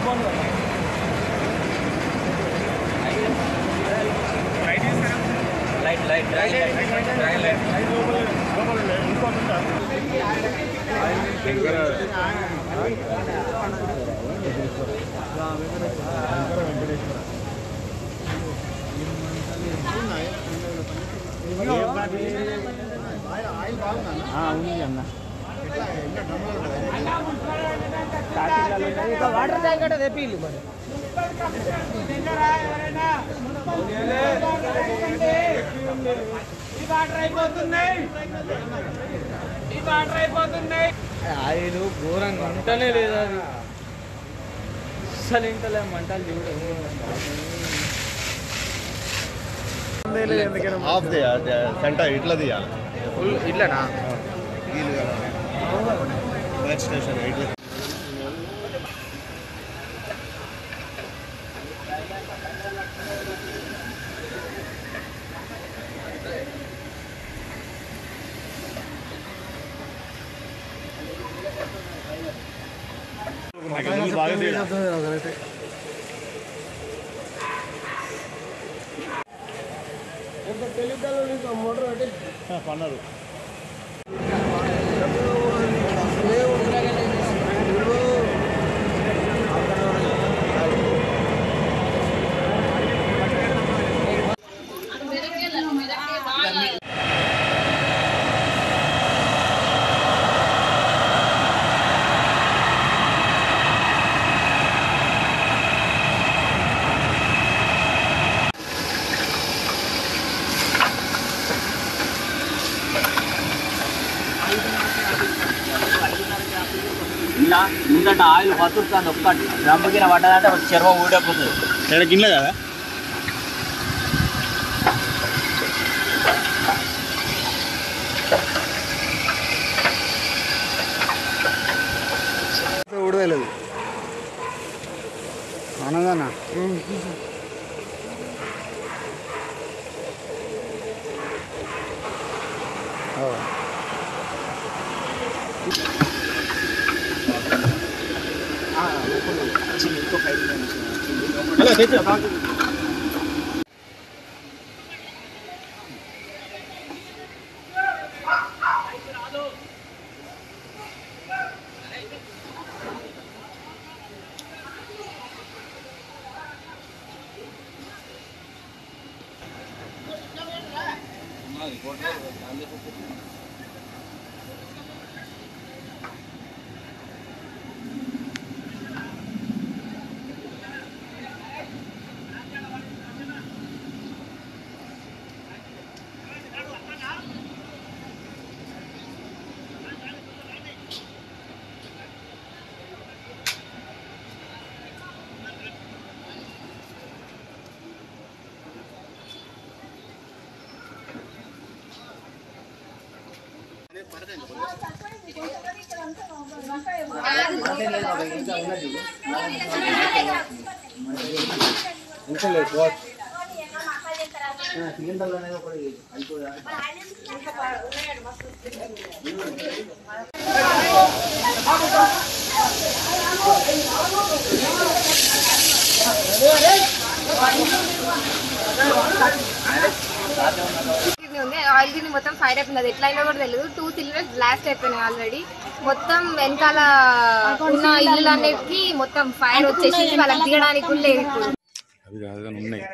light light dragon light ఉంది అన్న water tank అంటే తెప్పిల్లు మరి ఆయిల్ ఘోరంగా మంటనే లేదు అది అసలు ఇంటలే మంటలు చూడు ఆఫ్ సెంటర్ ఇట్లా తీయాలి ఇట్లనా ఫైర్ స్టేషన్ ఇట్లా పన్నారు ఇలా ముందట ఆయిల్ వతురుతుంది ఒక్కటి డ్రమ్ము గిన పడ్డదంటే ఒక చర్మం ఊడకపోతుంది ఇక్కడ గిన్నె కదా ఊడవేలేదు అనగానా ఇది ఉంది ఆయిల్ గిన్నె మొత్తం ఫైర్ అయిపోయింది అది ఎట్లా అయినా కూడా తెలియదు టూ సిలిండర్స్ బ్లాస్ట్ అయిపోయినాయి ఆల్రెడీ మొత్తం వెనకాల ఉన్న ఇల్లులన్నిటికీ మొత్తం ఫైర్ వచ్చేసి వాళ్ళకి దిగడానికి కూడా లేదు ఇప్పుడు అవి కాదు కానీ ఉన్నాయి